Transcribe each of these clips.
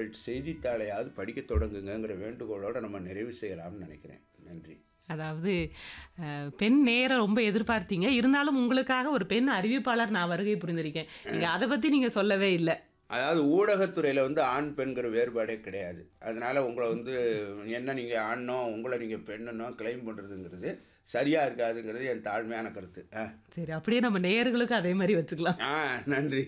பெண்மணிகள் செய்தித்தாளையாவது படிக்க தொடங்குங்கங்கிற வேண்டுகோளோட நம்ம நிறைவு செய்யலாம்னு நினைக்கிறேன் நன்றி அதாவது அஹ், பெண் நேரம் ரொம்ப எதிர்பார்த்தீங்க இருந்தாலும் உங்களுக்காக ஒரு பெண் அறிவிப்பாளர் நான் வருகை புரிந்திருக்கேன் நீங்க அதை பத்தி நீங்க சொல்லவே இல்லை அதாவது ஊடகத்துறையில் வந்து ஆண் பெண்கிற வேறுபாடே கிடையாது அதனால் உங்களை வந்து என்ன நீங்கள் ஆணோ உங்களை நீங்கள் பெண்ணுனோ கிளைம் பண்ணுறதுங்கிறது சரியாக இருக்காதுங்கிறது என் தாழ்மையான கருத்து ஆ சரி அப்படியே நம்ம நேயர்களுக்கு அதே மாதிரி வச்சுக்கலாம் ஆ நன்றி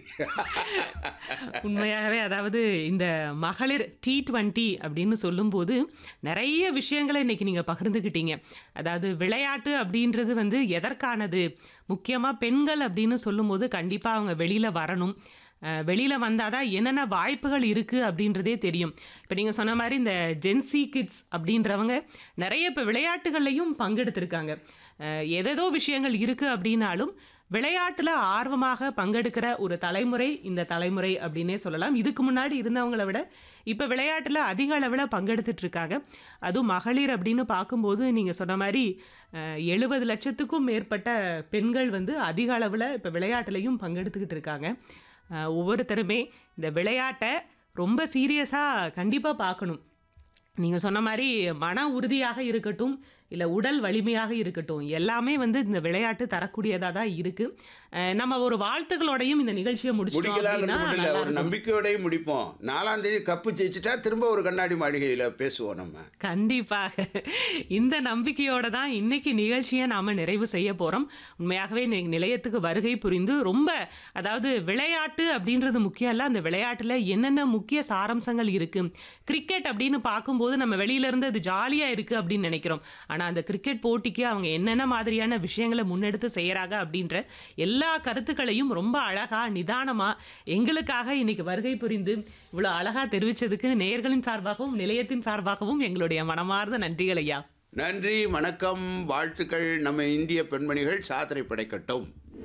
உண்மையாகவே அதாவது இந்த மகளிர் டி டுவெண்ட்டி அப்படின்னு சொல்லும்போது நிறைய விஷயங்களை இன்னைக்கு நீங்கள் பகிர்ந்துக்கிட்டீங்க அதாவது விளையாட்டு அப்படின்றது வந்து எதற்கானது முக்கியமாக பெண்கள் அப்படின்னு சொல்லும்போது கண்டிப்பாக அவங்க வெளியில் வரணும் அஹ் வெளியில வந்தாதான் என்னென்ன வாய்ப்புகள் இருக்குது அப்படின்றதே தெரியும் இப்போ நீங்கள் சொன்ன மாதிரி இந்த ஜென்சி கிட்ஸ் அப்படின்றவங்க நிறைய இப்போ விளையாட்டுகள்லையும் பங்கெடுத்திருக்காங்க அஹ் எதேதோ விஷயங்கள் இருக்குது அப்படின்னாலும் விளையாட்டில் ஆர்வமாக பங்கெடுக்கிற ஒரு தலைமுறை இந்த தலைமுறை அப்படின்னே சொல்லலாம் இதுக்கு முன்னாடி இருந்தவங்கள விட இப்போ விளையாட்டில் அதிக அளவில் பங்கெடுத்துட்டு இருக்காங்க அதுவும் மகளிர் அப்படின்னு பார்க்கும்போது நீங்கள் சொன்ன மாதிரி எழுபது லட்சத்துக்கும் மேற்பட்ட பெண்கள் வந்து அதிக அளவில் இப்போ விளையாட்டுலையும் பங்கெடுத்துக்கிட்டு இருக்காங்க அஹ் ஒவ்வொருத்தருமே இந்த விளையாட்டை ரொம்ப சீரியஸாக கண்டிப்பாக பார்க்கணும் நீங்கள் சொன்ன மாதிரி மன உறுதியாக இருக்கட்டும் இல்லை உடல் வலிமையாக இருக்கட்டும் எல்லாமே வந்து இந்த விளையாட்டு தரக்கூடியதாக தான் இருக்குது நம்ம ஒரு வாழ்த்துக்களோடையும் இந்த நிகழ்ச்சியை முடிச்சிட்டோம் முடிக்கலாங்கிறது அப்படின்னா மட்டும் இல்லை நல்லா ஒரு இருக்கும். நம்பிக்கையோடய முடிப்போம் நாலாம் தேதி கப்பு ஜெயிச்சிட்டா திரும்ப ஒரு கண்ணாடி மாளிகையில் பேசுவோம் நம்ம கண்டிப்பாக இந்த நம்பிக்கையோட தான் இன்னைக்கு நிகழ்ச்சியை நாம நிறைவு செய்ய போறோம் உண்மையாகவே நி- நிலையத்துக்கு வருகை புரிந்து ரொம்ப அதாவது விளையாட்டு அப்படின்றது முக்கியம் இல்ல அந்த விளையாட்டுல என்னென்ன முக்கிய சாரம்சங்கள் இருக்கு கிரிக்கெட் அப்படின்னு பார்க்கும்போது நம்ம வெளியில இருந்து அது ஜாலியா இருக்கு அப்படின்னு நினைக்கிறோம் ஆனா அந்த கிரிக்கெட் போட்டிக்கு அவங்க என்னென்ன மாதிரியான விஷயங்களை முன்னெடுத்து செய்யறாங்க அப்படின்ற எல்லா கருத்துக்களையும் ரொம்ப அழகா நிதானமா எங்களுக்காக இன்னைக்கு வருகை புரிந்து இவ்வளவு அழகா தெரிவிச்சதுக்கு நேயர்களின் சார்பாகவும் நிலையத்தின் சார்பாகவும் எங்களுடைய மனமார்ந்த நன்றிகள் ஐயா நன்றி வணக்கம் வாழ்த்துக்கள் நம்ம இந்திய பெண்மணிகள் சாதனை படைக்கட்டும்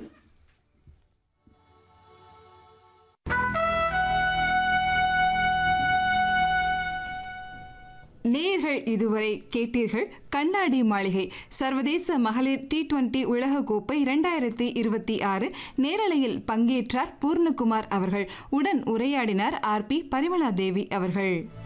நேர்கள் இதுவரை கேட்டீர்கள் கண்ணாடி மாளிகை சர்வதேச மகளிர் டி டுவெண்டி உலகக்கோப்பை இரண்டாயிரத்தி இருபத்தி ஆறு நேரலையில் பங்கேற்றார் பூர்ணகுமார் அவர்கள் உடன் உரையாடினார் ஆர் பி பரிமளா தேவி அவர்கள்